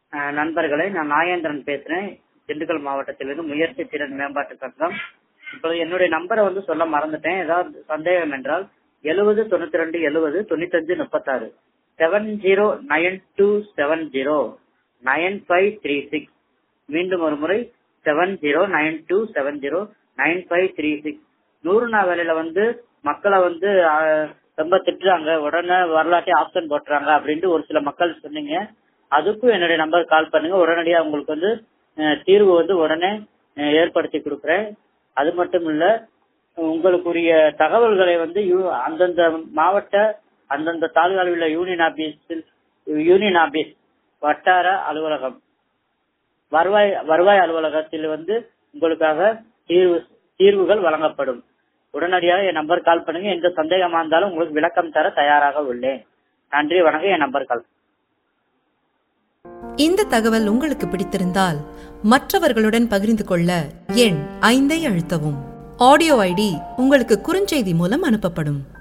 அஹ், நண்பர்களே நான் நாகேந்திரன் பேசுறேன் திண்டுக்கல் மாவட்டத்திலிருந்து முயற்சி திறன் மேம்பாட்டு சங்கம் இப்போது என்னுடைய நம்பரை வந்து சொல்ல மறந்துட்டேன் ஏதாவது சந்தேகம் என்றால் எழுபது தொண்ணூத்தி ரெண்டு எழுபது தொண்ணூத்தஞ்சு முப்பத்தாறு seven zero nine two seven zero nine five three six மீண்டும் ஒரு முறை seven zero nine two seven zero nine five three six நூறு நாள் வேலையில வந்து மக்களை வந்து ஆஹ், ரொம்ப திட்டுறாங்க உடனே வரலாற்றை ஆப்ஷன் போட்டுறாங்க அப்படின்ட்டு ஒரு சில மக்கள் சொன்னீங்க அதுக்கும் என்னுடைய நம்பர் கால் பண்ணுங்க உடனடியா உங்களுக்கு வந்து அஹ், தீர்வு வந்து உடனே அஹ், ஏற்படுத்தி கொடுக்குறேன் அது மட்டும் இல்ல உங்களுக்குரிய தகவல்களை வந்து யூ- அந்தந்த மாவட்ட அந்தந்த தாலுகாவில் உள்ள யூனியன் ஆபீஸில் யூனியன் ஆபீஸ் வட்டார அலுவலகம் வருவாய் வருவாய் அலுவலகத்தில் வந்து உங்களுக்காக தீர்வு தீர்வுகள் வழங்கப்படும் உடனடியாக என் நம்பர் கால் பண்ணுங்க எந்த சந்தேகமா இருந்தாலும் உங்களுக்கு விளக்கம் தர தயாராக உள்ளேன் நன்றி வணக்கம் என் நம்பர் கால் இந்த தகவல் உங்களுக்கு பிடித்திருந்தால் மற்றவர்களுடன் பகிர்ந்து கொள்ள எண் ஐந்தை அழுத்தவும் ஆடியோ ஐடி உங்களுக்கு குறுஞ்செய்தி மூலம் அனுப்பப்படும்